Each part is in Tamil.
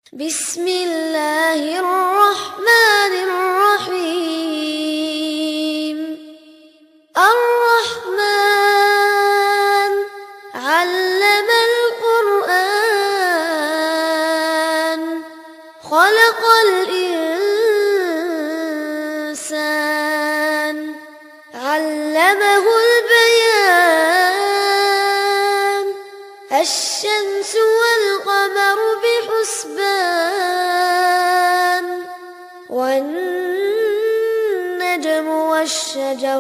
بسم الله الرحمن الرحيم الرحمن علم القرآن خلق الإنسان علمه البيان الشمس والقمر بحسبان والنجم والشجر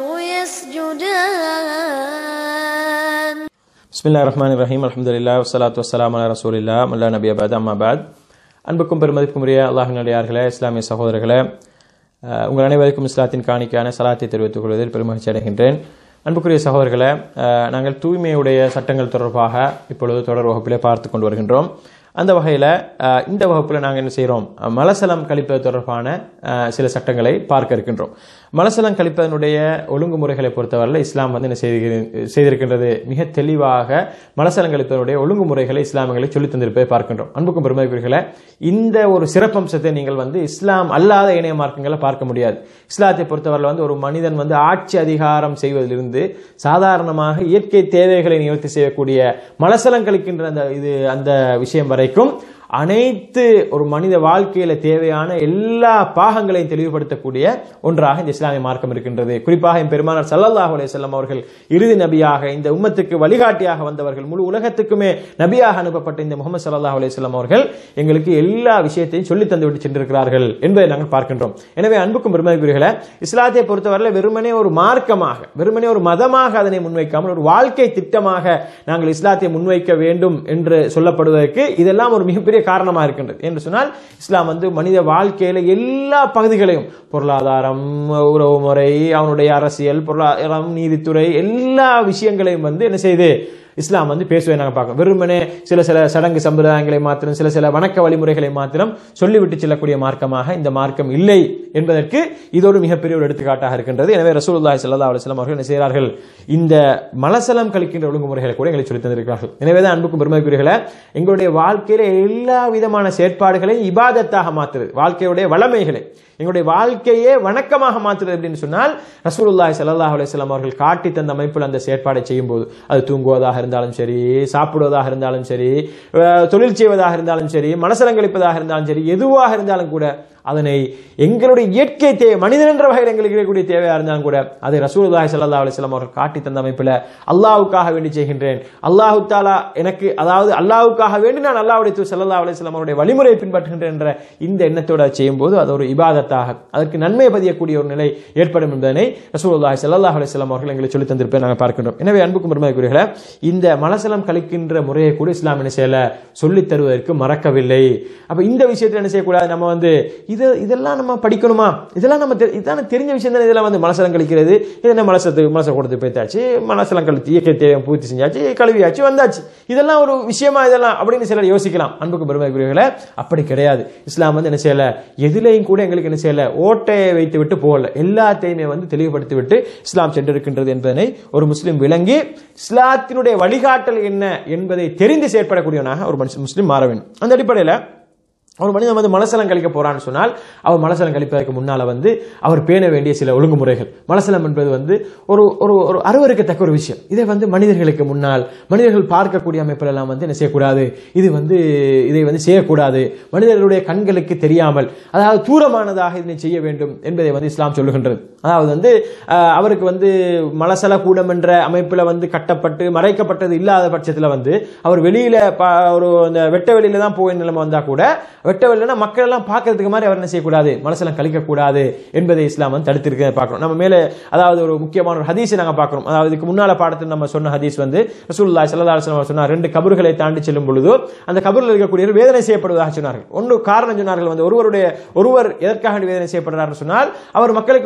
يسجدان பிஸ்மில்லா ரஹ்மான் ரஹீம் அல்ஹம்துலில்லா வஸ்ஸலாத்து வஸ்ஸலாம் அலா ரசூலில்லா மல்லா நபி அபாத் அம்மா பாத் அன்புக்கும் பெருமதிக்குரிய அல்லாஹின் நடிகார்களே இஸ்லாமிய சகோதரர்களே அஹ், உங்கள் அனைவருக்கும் இஸ்லாத்தின் காணிக்கான சலாத்தை தெரிவித்துக் கொள்வதில் பெருமகிழ்ச்சி அடைகின்றேன் அன்புக்குரிய சகோதரர்களே அஹ், நாங்கள் தூய்மையுடைய சட்டங்கள் தொடர்பாக இப்பொழுது தொடர் வகுப்பிலே பார்த்து கொண்டு வருகின்றோம் அந்த வகையில் இந்த வகுப்பில் நாங்கள் என்ன செய்கிறோம் மலசலம் கழிப்பது தொடர்பான அஹ், சில சட்டங்களை பார்க்க இருக்கின்றோம் மலசலம் கழிப்பதனுடைய ஒழுங்குமுறைகளை பொறுத்தவரையில் இஸ்லாம் வந்து என்ன செய்திருக்கிறது- செய்திருக்கின்றது மிக தெளிவாக மலசலம் கழிப்பதனுடைய ஒழுங்குமுறைகளை இஸ்லாமியர்களை சொல்லித் தந்திருப்பதை பார்க்கின்றோம் அன்புக்கும் பெருமைக்குரியர்களே இந்த ஒரு சிறப்பம்சத்தை நீங்கள் வந்து இஸ்லாம் அல்லாத இணைய மார்க்கங்களை பார்க்க முடியாது இஸ்லாத்தை பொறுத்தவரையில் வந்து ஒரு மனிதன் வந்து ஆட்சி அதிகாரம் செய்வதிலிருந்து சாதாரணமாக இயற்கை தேவைகளை நிவர்த்தி செய்யக்கூடிய மலசலம் கழிக்கின்ற அந்த இது அந்த விஷயம் வரைக்கும் அனைத்து ஒரு மனித வாழ்க்கையில தேவையான எல்லா பாகங்களையும் தெளிவுபடுத்தக்கூடிய ஒன்றாக இந்த இஸ்லாமிய மார்க்கம் இருக்கின்றது குறிப்பாக என் பெருமானார் ஸல்லல்லாஹு அலைஹி வஸல்லம் அவர்கள் இறுதி நபியாக இந்த உம்மத்துக்கு வழிகாட்டியாக வந்தவர்கள் முழு உலகத்துக்குமே நபியாக அனுப்பப்பட்ட இந்த முகமது ஸல்லல்லாஹு அலைஹி வஸல்லம் அவர்கள் எங்களுக்கு எல்லா விஷயத்தையும் சொல்லி தந்து விட்டு சென்றிருக்கிறார்கள் என்பதை நாங்கள் பார்க்கின்றோம் எனவே அன்புக்கும் பெருமதிக்குரியர்களே இஸ்லாத்தை பொறுத்தவரையில் வெறுமனே ஒரு மார்க்கமாக வெறுமனே ஒரு மதமாக அதனை முன்வைக்காமல் ஒரு வாழ்க்கை திட்டமாக நாங்கள் இஸ்லாத்தை முன்வைக்க வேண்டும் என்று சொல்லப்படுவதற்கு இதெல்லாம் ஒரு மிகப்பெரிய காரணமாக இருக்கின்றது என்று சொன்னால் இஸ்லாம் வந்து மனித வாழ்க்கையில எல்லா பகுதிகளையும் பொருளாதாரம் உறவுமுறை அவனுடைய அரசியல் பொருளாதாரம் நீதித்துறை எல்லா விஷயங்களையும் வந்து என்ன செய்து இஸ்லாம் வந்து பேசுவதை நாங்கள் பார்க்கணும் வெறுமனே சில சில சடங்கு சம்பிரதாயங்களை மாத்திரம் சில சில வணக்க வழிமுறைகளை மாத்திரம் சொல்லிவிட்டு செல்லக்கூடிய மார்க்கமாக இந்த மார்க்கம் இல்லை என்பதற்கு இது ஒரு மிகப்பெரிய ஒரு எடுத்துக்காட்டாக இருக்கின்றது எனவே ரசூலுல்லாஹி ஸல்லல்லாஹு அலைஹி வஸல்லம் அவர்கள் என்ன செய்கிறார்கள் இந்த மலசலம் கழிக்கின்ற ஒழுங்குமுறைகளை கூட எங்களுக்கு சொல்லித் தந்திருக்கிறார்கள் எனவே தான் அன்புக்கும் பெருமைக்குரியர்களே எங்களுடைய வாழ்க்கையில எல்லா விதமான செயற்பாடுகளையும் இபாதத்தாக மாற்றுறது வாழ்க்கையுடைய வளமைகளை எங்களுடைய வாழ்க்கையே வணக்கமாக மாற்றுறது அப்படின்னு சொன்னால் ரசூலுல்லாஹி ஸல்லல்லாஹு அலைஹி வஸல்லம் அவர்கள் காட்டி தந்த அமைப்பில் அந்த செயற்பாடை செய்யும்போது அது தூங்குவதாக இருந்தாலும் சரி சாப்பிடுவதாக இருந்தாலும் சரி அஹ், தொழில் செய்வதாக இருந்தாலும் சரி மனசலங்களிப்பதாக இருந்தாலும் சரி எதுவாக இருந்தாலும் கூட அதனை எங்களுடைய இயற்கை தேவை மனிதன் என்ற வகையில் எங்களுக்கு இருக்கக்கூடிய தேவையா இருந்தாலும் கூட அதை ரசூலுல்லாஹி ஸல்லல்லாஹு அலைஹி வஸல்லம் அவர்கள் காட்டி தந்த அமைப்பில் அல்லாஹ்வுக்காக வேண்டி செய்கின்றேன் அல்லாஹு தாலா எனக்கு அதாவது அல்லாஹ்வுக்காக வேண்டி நான் அல்லாஹ்வுடைய தூதர் ஸல்லல்லாஹு அலைஹி வஸல்லம் அவருடைய வழிமுறையை பின்பற்றுகின்றேன் என்ற இந்த எண்ணத்தோட செய்யும்போது அது ஒரு இபாதத்தாக அதற்கு நன்மை பதியக்கூடிய ஒரு நிலை ஏற்படும் என்பதனை ரசூலுல்லாஹி ஸல்லல்லாஹு அலைஹி வஸல்லம் அவர்கள் எங்களுக்கு சொல்லித் தந்திருப்பதை நாங்கள் பார்க்கின்றோம் எனவே அன்புக்கும் பெருமைக்குரியர்களே இந்த மலசலம் கழிக்கின்ற முறையை கூட இஸ்லாம் என்ன செய்யல சொல்லித் தருவதற்கு மறக்கவில்லை அப்ப இந்த விஷயத்தில் என்ன செய்யக்கூடாது நம்ம வந்து இது இதெல்லாம் நம்ம படிக்கணுமா இதெல்லாம் நம்ம தெ- இதெல்லாம் தெரிஞ்ச விஷயம் தானே இதெல்லாம் வந்து மலசலம் கழிக்கிறது இது என்ன மலசத்துக்கு மலசம் கொடுத்து போய்த்தாச்சு மலசலம் கழித்து இயற்கை தேவை பூர்த்தி செஞ்சாச்சு கழுவியாச்சு வந்தாச்சு இதெல்லாம் ஒரு விஷயமா இதெல்லாம் அப்படின்னு சிலர் யோசிக்கலாம் அன்புக்கு பெருமைக்குரியவர்களே அப்படி கிடையாது இஸ்லாம் வந்து என்ன செய்யல எதிலையும் கூட எங்களுக்கு என்ன செய்யல ஓட்டையை வைத்து விட்டு போகல எல்லாத்தையுமே வந்து தெளிவுபடுத்தி விட்டு இஸ்லாம் சென்றிருக்கின்றது என்பதனை ஒரு முஸ்லிம் விளங்கி இஸ்லாத்தினுடைய வழிகாட்டல் என்ன என்பதை தெரிந்து செயற்படக்கூடியவனாக ஒரு மனுஷன் முஸ்லிம் மாற வேண்டும் அந்த அடிப்படையில் ஒரு மனிதன் வந்து மலசலம் கழிக்க போறான்னு சொன்னால் அவர் மலசலம் கழிப்பதற்கு முன்னால வந்து அவர் பேண வேண்டிய சில ஒழுங்குமுறைகள் மலசலம் என்பது வந்து ஒரு ஒரு ஒரு அருவருக்கத்தக்க ஒரு விஷயம் இதை வந்து மனிதர்களுக்கு முன்னால் மனிதர்கள் பார்க்கக்கூடிய அமைப்பில் எல்லாம் வந்து என்ன செய்யக்கூடாது இது வந்து இதை வந்து செய்யக்கூடாது மனிதர்களுடைய கண்களுக்கு தெரியாமல் அதாவது தூரமானதாக இதனை செய்ய வேண்டும் என்பதை வந்து இஸ்லாம் சொல்லுகின்றது அதாவது வந்து அஹ், அவருக்கு வந்து மலசல கூடம் என்ற அமைப்பில் வந்து கட்டப்பட்டு மறைக்கப்பட்டது இல்லாத பட்சத்தில் வந்து அவர் வெளியில ப- ஒரு அந்த வெட்ட வெளியில தான் போய் நிலைமை வந்தா கூட வெட்ட வெளியில மக்கள் எல்லாம் பார்க்கறதுக்கு மாதிரி அவர் என்ன செய்யக்கூடாது மனசெல்லாம் கழிக்கக்கூடாது என்பதை இஸ்லாம் வந்து தடுத்திருக்க பார்க்கிறோம் நம்ம மேலே அதாவது ஒரு முக்கியமான ஒரு ஹதீஸை நாங்க பார்க்கிறோம் அதாவது இதுக்கு முன்னால பாடத்தில் நம்ம சொன்ன ஹதீஸ் வந்து ரசூலுல்லாஹி ஸல்லல்லாஹு அலைஹி வஸல்லம் சொன்னார் ரெண்டு கபறுகளை தாண்டி செல்லும் பொழுது அந்த கபரில் இருக்கக்கூடியவர் வேதனை செய்யப்படுவதாக சொன்னார்கள் ஒன்று காரணம் சொன்னார்கள் வந்து ஒருவருடைய ஒருவர் எதற்காக வேண்டி வேதனை செய்யப்படுறாருன்னு சொன்னால் அவர் மக்களுக்கு மத்தியில் புறம்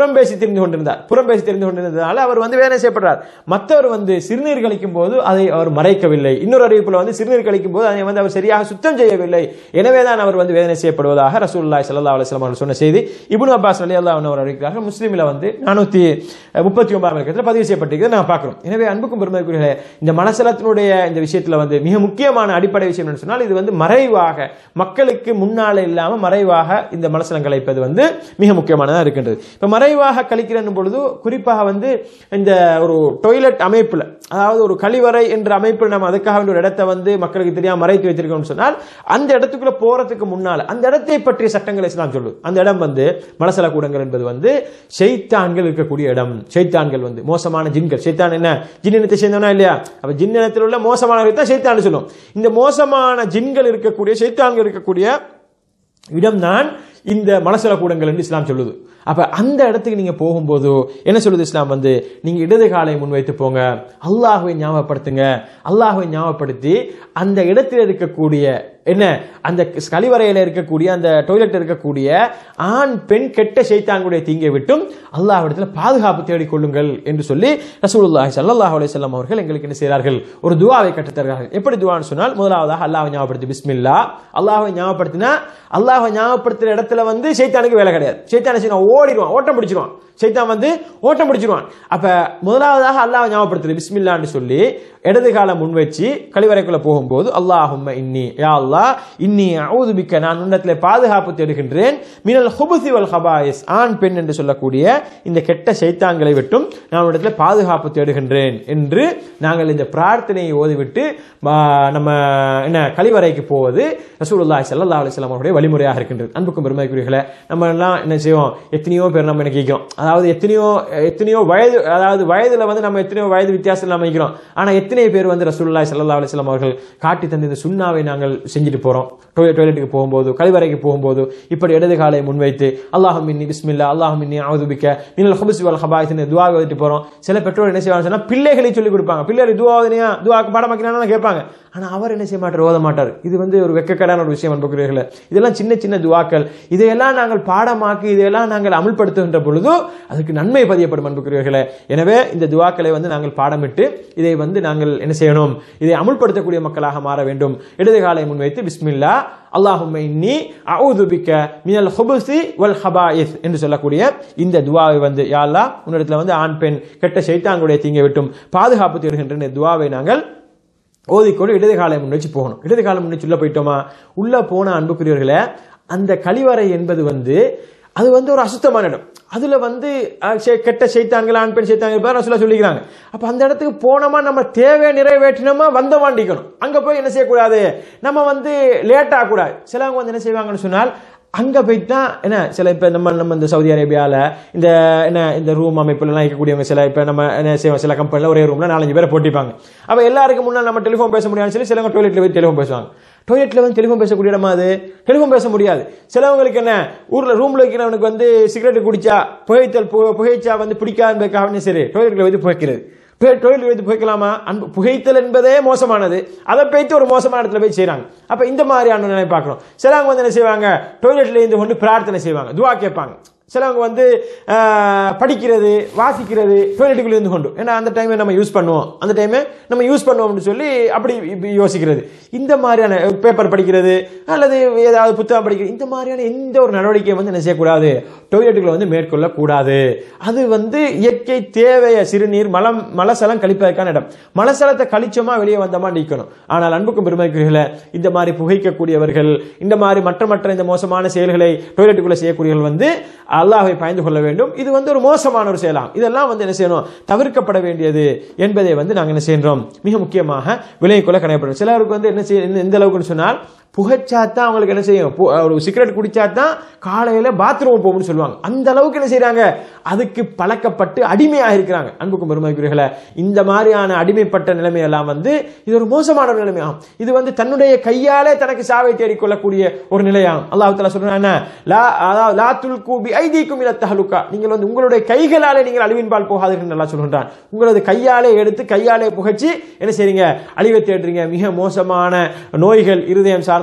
புறம்பேசி தெரிந்து கொண்டிருந்தார் புறம்பேசி தெரிந்து கொண்டிருந்ததால அவர் வந்து வேலை செய்யப்படுறார் மற்றவர் வந்து சிறுநீர் கழிக்கும் போது அதை அவர் மறைக்கவில்லை இன்னொரு அறிவிப்புல வந்து சிறுநீர் கழிக்கும் போது அதை வந்து அவர் சரியாக சுத்தம் செய்யவில்லை எனவே தான் அவர் வந்து வேதனை செய்யப்படுவதாக ரசூலுல்லாஹி ஸல்லல்லாஹு அலைஹி வஸல்லம் அவர்கள் சொன்ன செய்தி இப்னு அப்பாஸ் ரலியல்லாஹு அன்ஹு அவர் அறிவிக்கிறார்கள் முஸ்லிமில் வந்து நானூற்றி முப்பத்தி ஒன்பதாம் இலக்கத்தில் பதிவு செய்யப்பட்டிருக்கிறது நான் பார்க்கிறோம் எனவே அன்புக்கும் பெருமைக்குரிய இந்த மனசலத்தினுடைய இந்த விஷயத்தில் வந்து மிக முக்கியமான அடிப்படை விஷயம் என்ன சொன்னால் இது வந்து மறைவாக மக்களுக்கு முன்னால இல்லாமல் மறைவாக இந்த மனசலம் கலைப்பது வந்து மிக முக்கியமானதாக இருக்கின்றது இப்போ மறைவாக கழிக்கிற பொழுது குறிப்பாக வந்து இந்த ஒரு டொய்லெட் அமைப்பில் அதாவது ஒரு கழிவறை என்ற அமைப்பில் நம்ம அதுக்காக வேண்டிய ஒரு இடத்தை வந்து மக்களுக்கு தெரியாம மறைத்து வைத்திருக்கோம்னு சொன்னால் அந்த இடத்துக்குள்ள போறதுக்கு முன்னால் அந்த இடத்தை பற்றிய சட்டங்களை இஸ்லாம் சொல்லு அந்த இடம் வந்து மலசல கூடங்கள் என்பது வந்து ஷைத்தான்கள் இருக்கக்கூடிய இடம் ஷைத்தான்கள் வந்து மோசமான ஜின்கள் ஷைத்தான் என்ன ஜின் இனத்தை சேர்ந்தவனா இல்லையா அப்ப ஜின் இனத்தில் உள்ள மோசமானவர்கள் தான் ஷைத்தான் சொல்லும் இந்த மோசமான ஜின்கள் இருக்கக்கூடிய ஷைத்தான்கள் இருக்கக்கூடிய இடம்தான் இந்த மலசல கூடங்கள் என்று இஸ்லாம் சொல்லுது அப்ப அந்த இடத்துக்கு நீங்க போகும்போது என்ன சொல்லுது இஸ்லாம் வந்து நீங்க இடது காலை முன்வைத்து போங்க அல்லாஹுவை ஞாபகப்படுத்துங்க அல்லாஹுவை ஞாபகப்படுத்தி அந்த இடத்தில் இருக்கக்கூடிய என்ன அந்த கழிவறையில் இருக்கக்கூடிய அந்த டொய்லெட் இருக்கக்கூடிய ஆண் பெண் கெட்ட சைத்தான்களுடைய தீங்கை விட்டும் அல்லாஹ்விடத்தில் பாதுகாப்பு தேடிக் கொள்ளுங்கள் என்று சொல்லி ரசூலுல்லாஹி ஸல்லல்லாஹு அலைஹி வஸல்லம் அவர்கள் எங்களுக்கு என்ன செய்கிறார்கள் ஒரு துஆவை கற்றுத் தருகிறார்கள் எப்படி துஆன்னு சொன்னால் முதலாவதாக அல்லாஹ்வை ஞாபகப்படுத்தி பிஸ்மில்லா அல்லாஹ்வை ஞாபகப்படுத்தினா அல்லாஹ்வை ஞாபகப்படுத்துற இடத்துல வந்து சைத்தானுக்கு வேலை கிடையாது சைத்தான செய்யணும் ஓடிடுவான் ஓட்டம் பிடிச்சிருவான் சைத்தான் வந்து ஓட்டம் பிடிச்சிருவான் அப்ப முதலாவதாக அல்லாஹ் ஞாபகப்படுத்துறது பிஸ்மில்லான்னு சொல்லி இடது காலம் முன் வச்சு கழிவறைக்குள்ள போகும்போது அல்லாஹும்ம இன்னி யா அல்லாஹ் இன்னி அவுது பிக்க நான் உன்னத்தில் பாதுகாப்பு தேடுகின்றேன் மினல் ஹுபுசி வல் ஹபாயிஸ் ஆண் பெண் என்று சொல்லக்கூடிய இந்த கெட்ட சைத்தான்களை விட்டும் நான் உன்னிடத்தில் பாதுகாப்பு தேடுகின்றேன் என்று நாங்கள் இந்த பிரார்த்தனையை ஓதிவிட்டு ஆ, நம்ம என்ன கழிவறைக்கு போவது ரசூலுல்லாஹி ஸல்லல்லாஹு அலைஹி வஸல்லம் அவருடைய வழிமுறையாக இருக்கின்றது அன்புக்கும் பெருமைக்குரியர்களே நம்ம எல்லாம் என்ன செய்வோம் எத்தனையோ பேர் நம்ம எனக்கு கேட்கிறோம் அதாவது எத்தனையோ எத்தனையோ வயது அதாவது வயதுல வந்து நம்ம எத்தனையோ வயது வித்தியாசம் இல்லாம இருக்கிறோம் ஆனா எத்தனை பேர் வந்து ரசூலுல்லாஹி ஸல்லல்லாஹு அலைஹி வஸல்லம் அவர்கள் காட்டி தந்த இந்த சுண்ணாவை நாங்கள் செஞ்சுட்டு போறோம் டொய்லெட் டாய்லெட்டுக்கு போகும்போது கழிவறைக்கு போகும்போது இப்படி இடது காலை முன்வைத்து அல்லாஹும் இன்னி பிஸ்மில்லா அல்லாஹும் இன்னி அவுது பிக்க மினல் ஹுபுஸ் வல் ஹபாயிஸ் துவா ஓதிட்டு போறோம் சில பெற்றோர் என்ன செய்வாங்க சொன்னா பிள்ளைகளை சொல்லி கொடுப்பாங்க பிள்ளைகள் துவா ஓதுனியா துவா பாடமாக்கினா கேட்பாங்க ஆனா அவர் என்ன செய்ய மாட்டார் ஓத மாட்டார் இது வந்து ஒரு வெக்கக்கடான ஒரு விஷயம் அன்புக்குரியர்களே இதெல்லாம் சின்ன சின்ன துவாக்கள் இதையெல்லாம் நாங்கள் பாடமாக்கி இதையெல்லாம் நாங்கள் அமுல்படுத்துகின்ற பொழுது அதுக்கு நன்மை பதியப்படும் அன்புக்குரியவர்களே எனவே இந்த துவாக்களை வந்து நாங்கள் பாடமிட்டு இதை வந்து நாங்கள் என்ன செய்யணும் இதை அமுல்படுத்தக்கூடிய மக்களாக மாற வேண்டும் இடது காலை முன்வைத்து பிஸ்மில்லா அல்லாஹும்ம இன்னி அவுது பிக்க மினல் ஹுபுசி வல் ஹபாயிஸ் என்று சொல்லக்கூடிய இந்த துவாவை வந்து யா அல்லாஹ் உன்னிடத்துல வந்து ஆண் பெண் கெட்ட சைத்தான்களுடைய தீங்கை விட்டும் பாதுகாப்பு தேடுகின்ற இந்த துவாவை நாங்கள் ஓதிக்கொண்டு இடது காலை முன் வச்சு போகணும் இடது காலம் முன் வச்சு உள்ள போயிட்டோமா உள்ள போன அன்புக்குரியவர்களே அந்த கழிவறை என்பது வந்து அது வந்து ஒரு அசுத்தமான இடம் அதுல வந்து அஹ், செ- கெட்ட சைத்தான்கள் ஆண் பெண் சைத்தான்கள் பேர் ரசூலா சொல்லிக்கிறாங்க அப்ப அந்த இடத்துக்கு போனோமா நம்ம தேவையை நிறைவேற்றினோமா வந்தமாண்டிக்கணும் அங்க போய் என்ன செய்யக்கூடாது நம்ம வந்து லேட் ஆகக்கூடாது சிலவங்க வந்து என்ன செய்வாங்கன்னு சொன்னால் அங்க போயிட்டு தான் என்ன சில இப்ப நம்ம நம்ம இந்த சவுதி அரேபியால இந்த என்ன இந்த ரூம் அமைப்புல எல்லாம் இருக்கக்கூடியவங்க சில இப்ப நம்ம என்ன செய்வோம் சில கம்பெனில ஒரே ரூம்ல நாலஞ்சு பேரை போட்டிப்பாங்க அப்ப எல்லாருக்கும் முன்னாடி நம்ம டெலிஃபோன் பேச முடியாதுன்னு சொல்லி சிலவங்க டொய்லெட்ல போய் டெலிஃபோன் பேசுவாங்க டொய்லெட்ல வந்து டெலிஃபோன் பேசக்கூடிய இடமா அது டெலிஃபோன் பேச முடியாது சிலவங்களுக்கு என்ன ஊர்ல ரூம்ல இருக்கிறவனுக்கு வந்து சிகரெட் குடிச்சா புகைத்தல் பு- புகைச்சா வந்து பிடிக்காதுக்காக சரி டொய்லெட்ல வந்து புகைக்கிறது பே- டொய்லெட் வைத்து புகைக்கலாமா அன்பு புகைத்தல் என்பதே மோசமானது அதை போய்த்து ஒரு மோசமான இடத்துல போய் செய்றாங்க அப்ப இந்த மாதிரியான நிலை பார்க்கணும் சிலவங்க வந்து என்ன செய்வாங்க டொய்லெட்ல இருந்து கொண்டு பிரார்த்தனை செய்வாங்க துவா கேட்பாங்க சிலவங்க வந்து ஆஹ், படிக்கிறது வாசிக்கிறது டொய்லெட்டுக்குள்ள இருந்து கொண்டு ஏன்னா அந்த டைமை நம்ம யூஸ் பண்ணுவோம் அந்த டைமை நம்ம யூஸ் பண்ணுவோம்னு சொல்லி அப்படி இப்படி யோசிக்கிறது இந்த மாதிரியான பேப்பர் படிக்கிறது அல்லது ஏதாவது புத்தகம் படிக்கிறது இந்த மாதிரியான எந்த ஒரு நடவடிக்கையை வந்து என்ன செய்யக்கூடாது டொய்லெட்டுகளை வந்து மேற்கொள்ளக்கூடாது அது வந்து இயற்கை தேவைய சிறுநீர் மலம் மலசலம் கழிப்பதற்கான இடம் மலசலத்தை கழிச்சோமா வெளியே வந்தோமா நிற்கணும் ஆனால் அன்புக்கும் பெருமைக்குரியல இந்த மாதிரி புகைக்கக்கூடியவர்கள் இந்த மாதிரி மற்ற மற்ற இந்த மோசமான செயல்களை டொய்லெட்டுக்குள்ள செய்யக்கூடியவர்கள் வந்து அல்லாஹ்வை பயந்து கொள்ள வேண்டும் இது வந்து ஒரு மோசமான ஒரு செயலாம் இதெல்லாம் வந்து என்ன செய்யணும் தவிர்க்கப்பட வேண்டியது என்பதை வந்து நாங்கள் என்ன செய்கிறோம் மிக முக்கியமாக விலையை கொள்ள கடையப்படும் சிலருக்கு வந்து என்ன செய்ய எந்த அளவுக்குன்னு சொன்னால் புகைச்சாத்தான் அவங்களுக்கு என்ன செய்யும் பு- ஒரு சிகரெட் குடிச்சாதான் காலையில பாத்ரூம் போகும்னு சொல்லுவாங்க அந்த அளவுக்கு என்ன செய்றாங்க அதுக்கு பழக்கப்பட்டு அடிமையாக இருக்கிறாங்க அன்புக்கும் பெருமைக்குரியர்களே இந்த மாதிரியான அடிமைப்பட்ட நிலைமையெல்லாம் வந்து இது ஒரு மோசமான ஒரு நிலைமையாகும் இது வந்து தன்னுடைய கையாலே தனக்கு சாவை தேடிக்கொள்ளக்கூடிய ஒரு நிலையாகும் அல்லாஹ் தஆலா சொல்றான் என்ன லா அதாவது லா துல்கு பி ஐதீக்கும் இல தஹலுகா நீங்கள் வந்து உங்களுடைய கைகளாலே நீங்கள் அழிவின் பால் போகாதீர்கள் நல்லா சொல்கின்றான் உங்களது கையாலே எடுத்து கையாலே புகைச்சு என்ன செய்றீங்க அழிவை தேடுறீங்க மிக மோசமான நோய்கள் இருதயம் சார்ந்த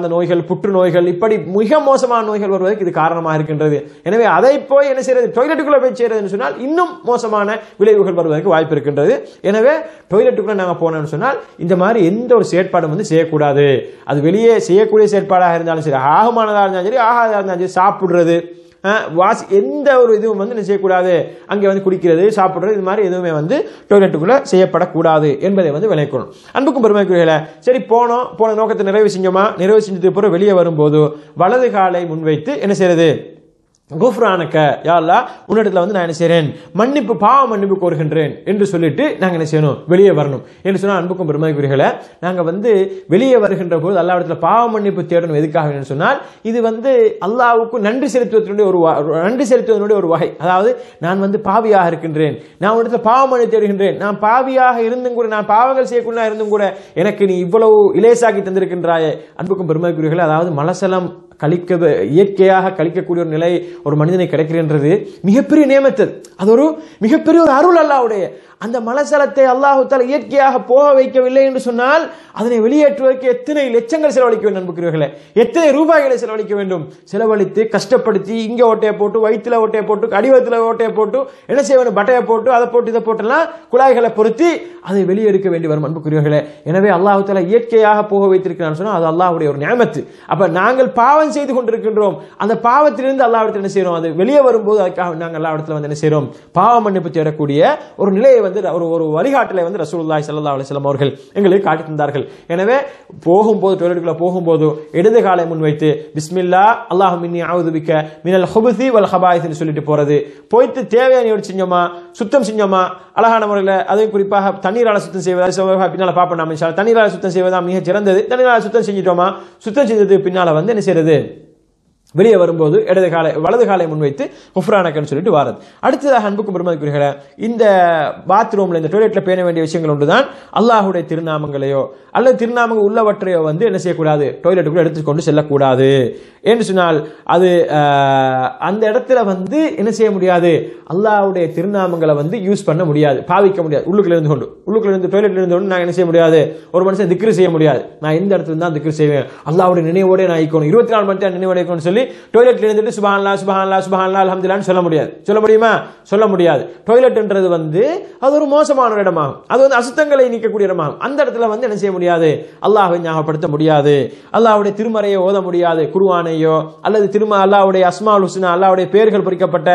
சார்ந்த நோய்கள் புற்று நோய்கள் இப்படி மிக மோசமான நோய்கள் வருவதற்கு இது காரணமாக இருக்கின்றது எனவே அதை போய் என்ன செய்யறது டொய்லெட்டுக்குள்ள போய் செய்யறதுன்னு சொன்னால் இன்னும் மோசமான விளைவுகள் வருவதற்கு வாய்ப்பு இருக்கின்றது எனவே டொய்லெட்டுக்குள்ள நாங்கள் போனோம்னு சொன்னால் இந்த மாதிரி எந்த ஒரு செயற்பாடும் வந்து செய்யக்கூடாது அது வெளியே செய்யக்கூடிய செயற்பாடாக இருந்தாலும் சரி ஆகமானதாக இருந்தாலும் சரி ஆகாததாக இருந்தாலும் சரி சாப்பிடுறது அஹ், வாசி எந்த ஒரு இதுவும் வந்து என்ன செய்யக்கூடாது அங்கே வந்து குடிக்கிறது சாப்பிடுறது இது மாதிரி எதுவுமே வந்து டொய்லெட்டுக்குள்ள செய்யப்படக்கூடாது என்பதை வந்து விளைக்கணும் அன்புக்கும் பெருமைக்குரியல சரி போனோம் போன நோக்கத்தை நிறைவு செஞ்சோமா நிறைவு செஞ்சதுக்கு பிறகு வெளியே வரும்போது வலது காலை முன்வைத்து என்ன செய்யறது குஃப்ரானுக்க யா அல்லாஹ் உன்னிடத்துல வந்து நான் என்ன செய்றேன் மன்னிப்பு பாவ மன்னிப்பு கோருகின்றேன் என்று சொல்லிட்டு நாங்க என்ன செய்யணும் வெளியே வரணும் என்று சொன்னா அன்புக்கும் பெருமைக்குரியர்களே நாங்க வந்து வெளியே வருகின்ற போது அல்லாஹ்விடத்துல பாவ மன்னிப்பு தேடணும் எதுக்காக என்று சொன்னால் இது வந்து அல்லாஹ்வுக்கு நன்றி செலுத்துவதனுடைய ஒரு வ- நன்றி செலுத்துவதனுடைய ஒரு வகை அதாவது நான் வந்து பாவியாக இருக்கின்றேன் நான் உன்னிடத்துல பாவ மன்னிப்பு தேடுகின்றேன் நான் பாவியாக இருந்தும் கூட நான் பாவங்கள் செய்யக்கூடிய இருந்தும் கூட எனக்கு நீ இவ்வளவு இலேசாக்கி தந்திருக்கின்றாயே அன்புக்கும் பெருமைக்குரியர்களே அதாவது மலசலம் கழிக்க இயற்கையாக கழிக்கக்கூடிய ஒரு நிலை ஒரு மனிதனை கிடைக்கிறன்றது மிகப்பெரிய நியமத்து அது ஒரு மிகப்பெரிய ஒரு அருள் அல்லாவுடைய அந்த மலசலத்தை அல்லாஹு தாலா இயற்கையாக போக வைக்கவில்லை என்று சொன்னால் அதனை வெளியேற்றுவதற்கு எத்தனை லட்சங்கள் செலவழிக்க வேண்டும் நண்புக்கிறவர்களே எத்தனை ரூபாய்களை செலவழிக்க வேண்டும் செலவழித்து கஷ்டப்படுத்தி இங்க ஓட்டையை போட்டு வயிற்றுல ஓட்டையை போட்டு அடிவத்தில் ஓட்டையை போட்டு என்ன செய்ய வேண்டும் பட்டையை போட்டு அதை போட்டு இதை போட்டெல்லாம் குழாய்களை பொருத்தி அதை வெளியே எடுக்க வேண்டி வரும் அன்புக்குரியவர்களே எனவே அல்லாஹு தாலா இயற்கையாக போக வைத்திருக்கிறான்னு சொன்னால் அது அல்லாஹ்வுடைய ஒரு நியமத்து அப்ப நாங்கள் பாவம் செய்து கொண்டிருக்கின்றோம் அந்த பாவத்திலிருந்து அல்லாஹ்விடத்தில் என்ன செய்றோம் அது வெளியே வரும்போது அதுக்காக நாங்கள் அல்லாஹ்விடத்தில் வந்து என்ன செய்றோம் பாவ மன்னிப்பு தேடக்கூடிய ஒரு நிலையை வந்து ஒரு ஒரு வழிகாட்டலை வந்து ரசூலுல்லாஹி ஸல்லல்லாஹு அலைஹி வஸல்லம் அவர்கள் எங்களுக்கு காட்டி தந்தார்கள் எனவே போகும்போது டொய்லெட்டுக்குள்ள போகும்போது இடது காலை முன்வைத்து பிஸ்மில்லா அல்லாஹு மின்னி அவுது பிக்க மினல் ஹுபுசி வல் ஹபாயிஸ்னு சொல்லிட்டு போறது போயிட்டு தேவையான செஞ்சோமா சுத்தம் செஞ்சோமா அழகான முறையில் அதுவும் குறிப்பாக தண்ணீரால சுத்தம் செய்வதா சிவகா பின்னால பார்ப்போம் நாம இன்ஷா அல்லாஹ். தண்ணீரால சுத்தம் செய்வதா மிக சிறந்தது தண்ணீரால சுத்தம் செஞ்சிட்டோமா சுத்தம் செஞ்சதுக்கு பின்னால வந்து என்ன செய்யறது வெளியே வரும்போது இடது காலை வலது காலை முன்வைத்து குஃப்ரானக்கன்னு சொல்லிட்டு வாரது அடுத்ததாக அன்புக்கும் பெருமதிக்குரியர்களே இந்த பாத்ரூம்ல இந்த டாய்லெட்ல பேண வேண்டிய விஷயங்கள் ஒன்றுதான் அல்லாஹுடைய திருநாமங்களையோ அல்லது திருநாமங்கள் உள்ளவற்றையோ வந்து என்ன செய்யக்கூடாது டாய்லெட்டுக்குள்ள எடுத்துக்கொண்டு செல்லக்கூடாது என்று சொன்னால் அது ஆஹ், அந்த இடத்துல வந்து என்ன செய்ய முடியாது அல்லாஹ்வுடைய திருநாமங்களை வந்து யூஸ் பண்ண முடியாது பாவிக்க முடியாது உள்ளுக்குள்ள இருந்து கொண்டு உள்ளுக்குள்ள இருந்து டாய்லெட்ல இருந்து கொண்டு நான் என்ன செய்ய முடியாது ஒரு மனுஷன் திக்ரு செய்ய முடியாது நான் எந்த இடத்துல தான் திக்ரு செய்வேன் அல்லாஹ்வுடைய நினைவோட நான் இருக்கணும் இருபத்தி நாலு மணி நேரம் நினைவோட இருக்கணும்னு சொல்லி டாய்லெட்ல இருந்துட்டு சுபஹானல்லாஹ் சுபஹானல்லாஹ் சுபஹானல்லாஹ் அல்ஹம்துலில்லாஹ்னு சொல்ல முடியாது சொல்ல முடியுமா சொல்ல முடியாது டாய்லெட்ன்றது வந்து அது ஒரு மோசமான ஒரு இடமாகும் அது வந்து அசுத்தங்களை நீக்கக்கூடிய இடமாகும் அந்த இடத்துல வந்து என்ன செய்ய முடியாது அல்லாஹ்வை ஞாபகப்படுத்த முடியாது அல்லாஹ்வுடைய திருமறையை ஓத முடியாது குர்ஆனையோ அல்லது திரும அல்லாஹ்வுடைய அஸ்மாவுல் ஹுஸ்னா அல்லாஹ்வுடைய பெயர்கள் பொறிக்கப்பட்ட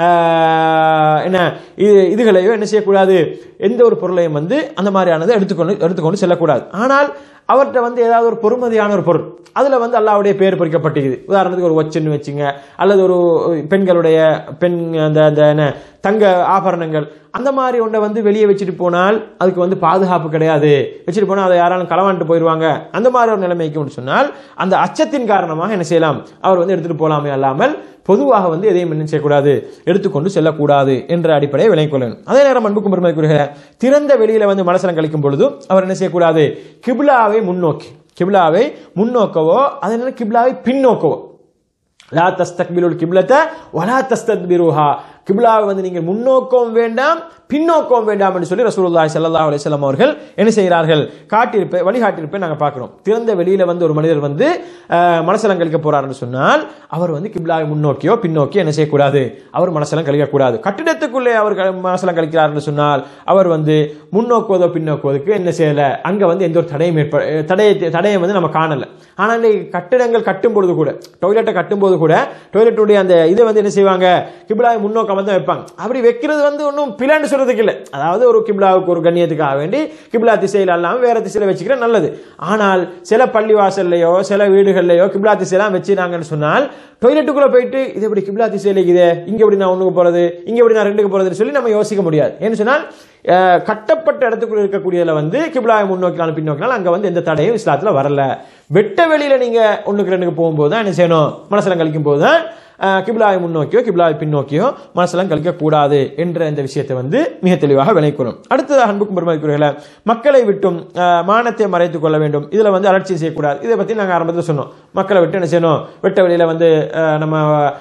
ஆஹ், என்ன இது- இதுகளையோ என்ன செய்யக்கூடாது எந்த ஒரு பொருளையும் வந்து அந்த மாதிரியானதை எடுத்துக்கொண்டு எடுத்துக்கொண்டு செல்லக்கூடாது ஆனால் அவர்கிட்ட வந்து ஏதாவது ஒரு பொறுமதியான ஒரு பொருள் அதுல வந்து அல்லாஹ்வுடைய பேர் பொறிக்கப்பட்டிருக்குது உதாரணத்துக்கு ஒரு ஒச்சன்னு வச்சுங்க அல்லது ஒரு பெண்களுடைய பெண் அந்த அந்த என்ன தங்க ஆபரணங்கள் அந்த மாதிரி ஒன்றை வந்து வெளியே வச்சுட்டு போனால் அதுக்கு வந்து பாதுகாப்பு கிடையாது வச்சுட்டு போனால் அதை யாராலும் களவாண்டு போயிடுவாங்க அந்த மாதிரி ஒரு நிலைமைக்கு சொன்னால் அந்த அச்சத்தின் காரணமாக என்ன செய்யலாம் அவர் வந்து எடுத்துட்டு போலாமே அல்லாமல் பொதுவாக வந்து எதையும் என்ன செய்யக்கூடாது எடுத்துக்கொண்டு செல்லக்கூடாது என்ற அடிப்படையை விளங்கிக் கொள்ளணும் அதே நேரம் அன்புக்கும் பெருமைக்குரிய திறந்த வெளியில வந்து மனசலம் கழிக்கும் பொழுது அவர் என்ன செய்யக்கூடாது கிப்லாவை முன்னோக்கி கிப்லாவை முன்னோக்கவோ அதே நேரம் கிப்லாவை பின்னோக்கவோ லா தஸ்தக்பிலுல் கிப்லத வலா தஸ்தத்பிருஹா கிப்லாவை வந்து நீங்கள் முன்னோக்கவும் வேண்டாம் பின்னோக்கவும் வேண்டாம் என்று சொல்லி ரசூலுல்லாஹி ஸல்லல்லாஹு அலைஹி வஸல்லம் அவர்கள் என்ன செய்கிறார்கள் காட்டியிருப்பை வழிகாட்டியிருப்பை நாங்கள் பார்க்கிறோம் திறந்த வெளியில வந்து ஒரு மனிதர் வந்து அஹ், மனசலம் கழிக்க போறாருன்னு சொன்னால் அவர் வந்து கிப்லாவை முன்னோக்கியோ பின்னோக்கியோ என்ன செய்யக்கூடாது அவர் மனசலம் கழிக்கக்கூடாது கட்டிடத்துக்குள்ளே அவர் க- மனசலம் கழிக்கிறார்னு சொன்னால் அவர் வந்து முன்னோக்குவதோ பின்னோக்குவதற்கு என்ன செய்யல அங்க வந்து எந்த ஒரு தடையும் ஏற்ப தடையை தடையை வந்து நம்ம காணல ஆனால் இன்னைக்கு கட்டிடங்கள் கட்டும் பொழுது கூட டொய்லெட்டை கட்டும் போது கூட டொய்லெட்டுடைய அந்த இதை வந்து என்ன செய்வாங்க கிப்லாவை முன்னோக்கம் வந்து வைப்பாங்க அப்படி வைக்கிறது வந்து ஒன்றும் பிளான்னு சொல்றதுக்கு இல்லை அதாவது ஒரு கிப்லாவுக்கு ஒரு கண்ணியத்துக்காக வேண்டி கிப்லா திசையில் அல்லாமல் வேற திசையில வச்சுக்கிற நல்லது ஆனால் சில பள்ளி வாசல்லையோ சில வீடுகள்லையோ கிப்லா திசையெல்லாம் வச்சுனாங்கன்னு சொன்னால் டொய்லெட்டுக்குள்ள போயிட்டு இது எப்படி கிப்லா திசையில் இருக்குது இங்க எப்படி நான் ஒண்ணுக்கு போறது இங்க எப்படி நான் ரெண்டுக்கு போறதுன்னு சொல்லி நம்ம யோசிக்க முடியாது ஏன்னு சொன்னால் அஹ், கட்டப்பட்ட இடத்துக்குள்ள இருக்கக்கூடியதுல வந்து கிப்லாவை முன்னோக்கினாலும் பின்னோக்கினாலும் அங்க வந்து எந்த தடையும் இஸ்லாத்துல வரல வெட்ட வெளியில நீங்க ஒண்ணுக்கு ரெண்டுக்கு போகும்போது தான் என்ன செய்யணும் மனசலம் கழிக்கும் போது தான் அஹ், கிபிலாவை முன்னோக்கியோ கிபிலாவை பின்னோக்கியோ மனசெல்லாம் கழிக்கக்கூடாது என்ற இந்த விஷயத்தை வந்து மிக தெளிவாக விளைக்கணும் அடுத்ததாக அன்புக்கும் பெருமதிக்குரியல மக்களை விட்டும் அஹ், மானத்தை மறைத்துக் கொள்ள வேண்டும் இதுல வந்து அலட்சியம் செய்யக்கூடாது இதை பத்தி நாங்க ஆரம்பத்தில் சொன்னோம் மக்களை விட்டு என்ன செய்யணும் வெட்ட வெளியில வந்து அஹ், நம்ம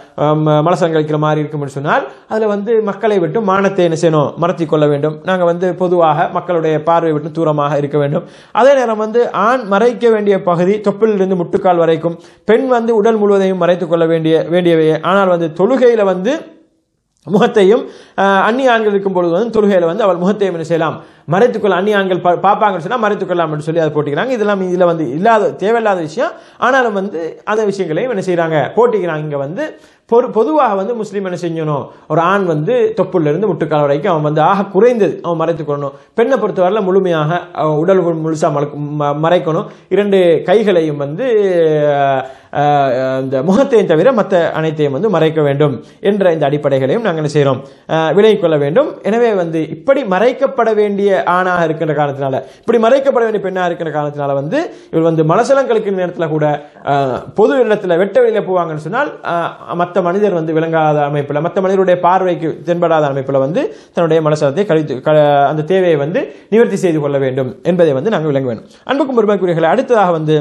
மனசலம் கழிக்கிற மாதிரி இருக்கும்னு சொன்னால் அதுல வந்து மக்களை விட்டு மானத்தை என்ன செய்யணும் மறைத்து கொள்ள வேண்டும் நாங்க வந்து பொதுவாக மக்களுடைய பார்வை விட்டு தூரமாக இருக்க வேண்டும் அதே நேரம் வந்து ஆண் மறைக்க வேண்டிய பகுதி தொப்பிலிருந்து முட்டுக்கால் வரைக்கும் பெண் வந்து உடல் முழுவதையும் மறைத்துக் கொள்ள வேண்டிய வேண்டியவையே ஆனால் வந்து தொழுகையில வந்து முகத்தையும் அஹ், அந்நிய ஆண்கள் இருக்கும் பொழுது வந்து தொழுகையில வந்து அவள் முகத்தையும் என்ன செய்யலாம் மறைத்துக்கொள்ள அந்நிய ஆண்கள் பா- பார்ப்பாங்கன்னு சொன்னா மறைத்துக்கொள்ளலாம் அப்படின்னு சொல்லி அதை போட்டிக்கிறாங்க இதெல்லாம் இதுல வந்து இல்லாத தேவையில்லாத விஷயம் ஆனாலும் வந்து அந்த விஷயங்களையும் என்ன செய்றாங்க போட்டிக்கிறாங்க இங்க வந்து பொது பொதுவாக வந்து முஸ்லீம் என்ன செய்யணும் ஒரு ஆண் வந்து தொப்புல இருந்து முட்டுக்கால் வரைக்கும் அவன் வந்து ஆக குறைந்தது அவன் மறைத்துக்கொள்ளணும் பெண்ணை பொறுத்தவரையில் முழுமையாக அவன் உடல் முழுசா மலக்கு- ம- மறைக்கணும் இரண்டு கைகளையும் வந்து அஹ், அஹ், இந்த முகத்தையும் தவிர மற்ற அனைத்தையும் வந்து மறைக்க வேண்டும் என்ற இந்த அடிப்படைகளையும் நாங்கள் என்ன செய்கிறோம் விலகிக் கொள்ள வேண்டும் எனவே வந்து இப்படி மறைக்கப்பட வேண்டிய ஆணாக இருக்கின்ற காரணத்தினால இப்படி மறைக்கப்பட வேண்டிய பெண்ணாக இருக்கிற காரணத்தினால வந்து இவர் வந்து மலசலம் கழிக்கிற நேரத்தில் கூட அஹ், பொது இடத்துல வெட்ட வெளியில போவாங்கன்னு சொன்னால் மற்ற மனிதர் வந்து விளங்காத அமைப்பில் மற்ற மனிதருடைய பார்வைக்கு தென்படாத அமைப்பில் வந்து தன்னுடைய மலசலத்தை கழித்து க- அந்த தேவையை வந்து நிவர்த்தி செய்து கொள்ள வேண்டும் என்பதை வந்து நாங்கள் விளங்க வேண்டும் அன்புக்கும் பெருமைக்குரியர்களை அடுத்ததாக வந்து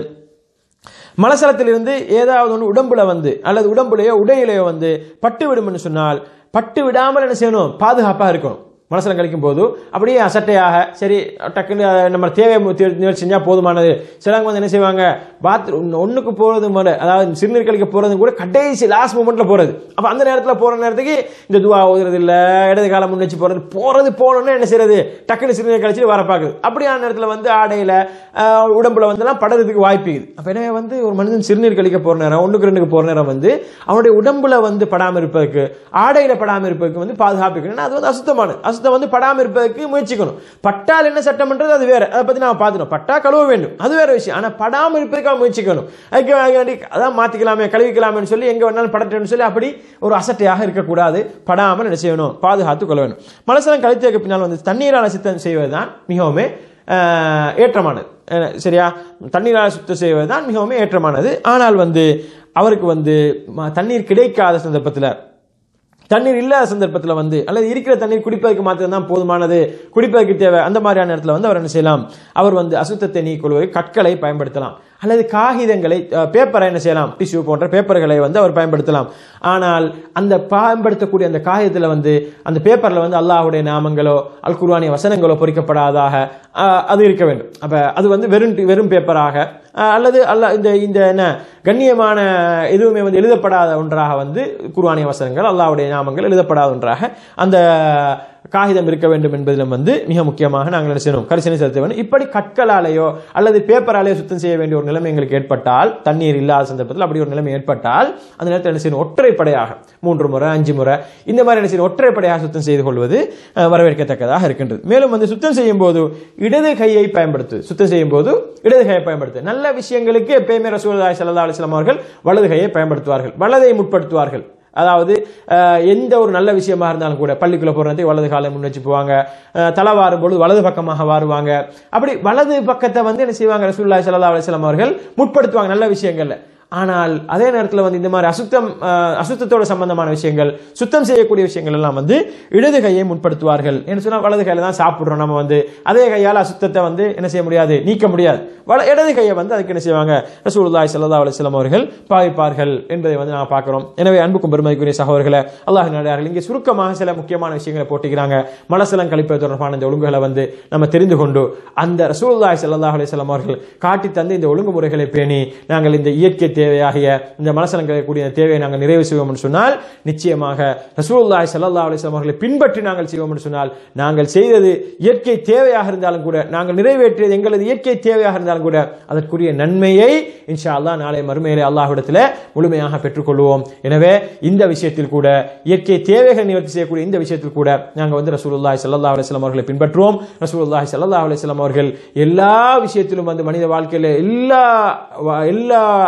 மலசலத்திலிருந்து ஏதாவது ஒன்று உடம்புல வந்து அல்லது உடம்புலையோ உடையிலையோ வந்து பட்டு விடும்னு சொன்னால் பட்டு விடாமல் என்ன செய்யணும் பாதுகாப்பாக இருக்கணும் மனசலம் கழிக்கும் போது அப்படியே அசட்டையாக சரி டக்குன்னு நம்ம தேவை நிவர்த்தி செஞ்சால் போதுமானது சிலவங்க வந்து என்ன செய்வாங்க பாத்ரூம் ஒன்றுக்கு போகிறது முறை அதாவது சிறுநீர் கழிக்க போகிறது கூட கடைசி லாஸ்ட் மூமெண்ட்டில் போகிறது அப்போ அந்த நேரத்தில் போகிற நேரத்துக்கு இந்த துவா ஓதுறது இல்லை இடது காலம் முன்னெச்சு போகிறது போகிறது போகணும்னு என்ன செய்யறது டக்குன்னு சிறுநீர் கழிச்சிட்டு வர பார்க்குது அப்படியான நேரத்தில் வந்து ஆடையில் உடம்புல வந்துலாம் படுறதுக்கு வாய்ப்பு இருக்குது அப்போ எனவே வந்து ஒரு மனிதன் சிறுநீர் கழிக்க போகிற நேரம் ஒன்றுக்கு ரெண்டுக்கு போகிற நேரம் வந்து அவனுடைய உடம்புல வந்து படாமல் இருப்பதற்கு ஆடையில் படாமல் இருப்பதற்கு வந்து பாதுகாப்பு அது வந்து அசுத்தமான அசுத்தம் வந்து படாமல் இருப்பதற்கு முயற்சிக்கணும் பட்டால் என்ன சட்டம்ன்றது அது வேற அதை பற்றி நான் பார்த்துட்டோம் பட்டா கழுவ வேண்டும் அது வேற விஷயம் ஆனால் படாமல் இருப்பதற்கு அவன் முயற்சிக்கணும் அதுக்கு வேண்டி அதான் மாற்றிக்கலாமே கழுவிக்கலாமே சொல்லி எங்கே வேணாலும் படட்டேன்னு சொல்லி அப்படி ஒரு அசட்டையாக இருக்கக்கூடாது படாமல் என்ன செய்யணும் பாதுகாத்து கொள்ள வேண்டும் மனசலம் கழித்ததுக்கு பின்னால் வந்து தண்ணீரால் சுத்தம் செய்வதுதான் மிகவும் அஹ், ஏற்றமானது அஹ், சரியா தண்ணீரால் சுத்தம் செய்வது தான் மிகவும் ஏற்றமானது ஆனால் வந்து அவருக்கு வந்து ம- தண்ணீர் கிடைக்காத சந்தர்ப்பத்தில் தண்ணீர் இல்லாத சந்தர்ப்பத்தில் வந்து அல்லது இருக்கிற தண்ணீர் குடிப்பதற்கு மாத்திரம் தான் போதுமானது குடிப்பதற்கு தேவை அந்த மாதிரியான நேரத்தில் வந்து அவர் என்ன செய்யலாம் அவர் வந்து அசுத்தத்தை நீக்கொள்வதற்கு கற்களை பயன்படுத்தலாம் அல்லது காகிதங்களை அஹ், பேப்பரை என்ன செய்யலாம் டிஷ்யூ போன்ற பேப்பர்களை வந்து அவர் பயன்படுத்தலாம் ஆனால் அந்த பயன்படுத்தக்கூடிய அந்த காகிதத்தில் வந்து அந்த பேப்பரில் வந்து அல்லாஹ்வுடைய நாமங்களோ அல் குர்ஆனிய வசனங்களோ பொறிக்கப்படாதாக அஹ், அது இருக்க வேண்டும் அப்போ அது வந்து வெறும் வெறும் பேப்பராக அஹ், அல்லது அல்ல இந்த இந்த என்ன கண்ணியமான எதுவுமே வந்து எழுதப்படாத ஒன்றாக வந்து குர்ஆனிய வசனங்கள் அல்லாஹ்வுடைய நாமங்கள் எழுதப்படாத ஒன்றாக அந்த காகிதம் இருக்க வேண்டும் என்பதிலும் வந்து மிக முக்கியமாக நாங்கள் என்ன செய்யணும் கரிசனை செலுத்த வேண்டும் இப்படி கற்களாலேயோ அல்லது பேப்பராலேயோ சுத்தம் செய்ய வேண்டிய ஒரு நிலைமை எங்களுக்கு ஏற்பட்டால் தண்ணீர் இல்லாத சந்தர்ப்பத்தில் அப்படி ஒரு நிலைமை ஏற்பட்டால் அந்த நேரத்தில் என்ன செய்யணும் ஒற்றைப்படையாக மூன்று முறை அஞ்சு முறை இந்த மாதிரி என்ன செய்யணும் ஒற்றைப்படையாக சுத்தம் செய்து கொள்வது அஹ், வரவேற்கத்தக்கதாக இருக்கின்றது மேலும் வந்து சுத்தம் செய்யும் போது இடது கையை பயன்படுத்து சுத்தம் செய்யும் போது இடது கையை பயன்படுத்து நல்ல விஷயங்களுக்கு எப்பயுமே ரசூலுல்லாஹி ஸல்லல்லாஹு அலைஹி வஸல்லம் அவர்கள் வலது கையை பயன்படுத்துவார்கள் வலதை முற்படுத்துவார்கள் அதாவது அஹ், எந்த ஒரு நல்ல விஷயமா இருந்தாலும் கூட பள்ளிக்குள்ள போறதுக்கு வலது காலை முன் வச்சு போவாங்க அஹ், தலை வாரும் பொழுது வலது பக்கமாக வாருவாங்க அப்படி வலது பக்கத்தை வந்து என்ன செய்வாங்க ரசூலுல்லாஹி ஸல்லல்லாஹு அலைஹி வஸல்லம் அவர்கள் முற்படுத்துவாங்க நல்ல விஷயங்கள்ல ஆனால் அதே நேரத்தில் வந்து இந்த மாதிரி அசுத்தம் அஹ், அசுத்தத்தோட சம்பந்தமான விஷயங்கள் சுத்தம் செய்யக்கூடிய விஷயங்கள் எல்லாம் வந்து இடது கையை முற்படுத்துவார்கள் என்ன சொன்னா வலது கையில தான் சாப்பிடுறோம் நம்ம வந்து அதே கையால் அசுத்தத்தை வந்து என்ன செய்ய முடியாது நீக்க முடியாது வல இடது கையை வந்து அதுக்கு என்ன செய்வாங்க ரசூலுல்லாஹி ஸல்லல்லாஹு அலைஹி வஸல்லம் அவர்கள் பாவிப்பார்கள் என்பதை வந்து நான் பார்க்கிறோம் எனவே அன்புக்கும் பெருமதிக்குரிய சகோதரர்களே அல்லாஹ் நடிகார்கள் இங்கே சுருக்கமாக சில முக்கியமான விஷயங்களை போட்டிக்கிறாங்க மலசலம் கழிப்பது தொடர்பான இந்த ஒழுங்குகளை வந்து நம்ம தெரிந்து கொண்டு அந்த ரசூலுல்லாஹி ஸல்லல்லாஹு அலைஹி வஸல்லம் அவர்கள் காட்டி தந்து இந்த ஒழுங்குமுறைகளை பேணி நாங்கள் இந்த இயற்கை தேவையாகிய இந்த மனசலம் கழிக்கக்கூடிய இந்த தேவையை நாங்கள் நிறைவு செய்வோம் என்று சொன்னால் நிச்சயமாக ரசூலுல்லாஹி ஸல்லல்லாஹு அலைஹி வஸல்லம் அவர்களை பின்பற்றி நாங்கள் செய்வோம் என்று சொன்னால் நாங்கள் செய்தது இயற்கை தேவையாக இருந்தாலும் கூட நாங்கள் நிறைவேற்றியது எங்களது இயற்கை தேவையாக இருந்தாலும் கூட அதற்குரிய நன்மையை இன்ஷா அல்லாஹ் நாளை மறுமையிலே அல்லாஹ்விடத்தில் முழுமையாக பெற்றுக்கொள்வோம் எனவே இந்த விஷயத்தில் கூட இயற்கை தேவைகளை நிவர்த்தி செய்யக்கூடிய இந்த விஷயத்தில் கூட நாங்கள் வந்து ரசூலுல்லாஹி ஸல்லல்லாஹு அலைஹி வஸல்லம் அவர்களை பின்பற்றுவோம் ரசூலுல்லாஹி ஸல்லல்லாஹு அலைஹி வஸல்லம் அவர்கள் எல்லா விஷயத்திலும் வந்து மனித வாழ்க்கையில எல்லா வ- எல்லா அதாவது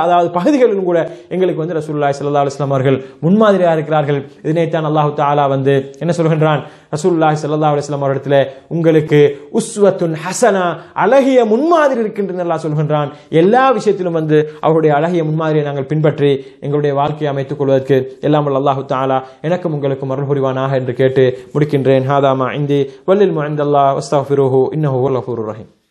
பகுதிகளிலும் கூட எங்களுக்கு வந்து ரசூலுல்லாஹி ஸல்லல்லாஹு அலைஹி வஸல்லம் அவர்கள் முன்மாதிரியாக இருக்கிறார்கள் இதனைத்தான் அல்லாஹ் தஆலா வந்து என்ன சொல்கின்றான் ரசூலுல்லாஹி ஸல்லல்லாஹு அலைஹி வஸல்லம் அவரிடத்தில் உங்களுக்கு உஸ்வத்துன் ஹசனா அழகிய முன்மாதிரி இருக்கின்றது அல்லாஹ் சொல்கின்றான் எல்லா விஷயத்திலும் வந்து அவருடைய அழகிய முன்மாதிரியை நாங்கள் பின்பற்றி எங்களுடைய வாழ்க்கையை அமைத்துக் கொள்வதற்கு எல்லாம் வல்ல அல்லாஹு தஆலா எனக்கும் உங்களுக்கும் அருள் புரிவானாக என்று கேட்டு முடிக்கின்றேன் ஹாதாமா இந்தி வல்லில் முஅந்தல்லாஹ் வஸ்தக்ஃபிருஹு இன்னஹு ஹுவல் கஃபூருர் ரஹீம்